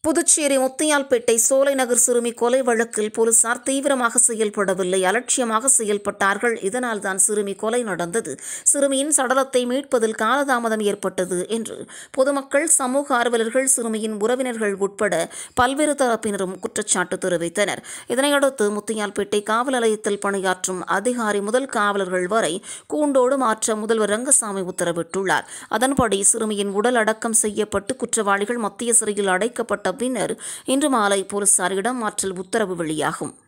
புதுச்சேரி முத்தியால்பேட்டை சோலைநகர் சிறுமி கொலை வழக்கில் போலீசார் தீவிரமாக செயல்படவில்லை அலட்சியமாக செயல்பட்டார்கள் இதனால்தான் சிறுமி கொலை நடந்தது சிறுமியின் சடலத்தை மீட்பதில் காலதாமதம் ஏற்பட்டது என்று பொதுமக்கள் சமூக ஆர்வலர்கள் சிறுமியின் உறவினர்கள் உட்பட பல்வேறு தரப்பினரும் குற்றச்சாட்டு தெரிவித்தனர் இதனையடுத்து முத்தியால்பேட்டை காவல் நிலையத்தில் பணியாற்றும் அதிகாரி முதல் காவலர்கள் வரை கூண்டோடு மாற்ற முதல்வர் ரங்கசாமி உத்தரவிட்டுள்ளார் அதன்படி சிறுமியின் உடல் அடக்கம் செய்யப்பட்டு குற்றவாளிகள் மத்திய சிறையில் அடைக்கப்பட்ட பின்னர் இன்று மாலை போலீசார் இடமாற்றல் உத்தரவு வெளியாகும்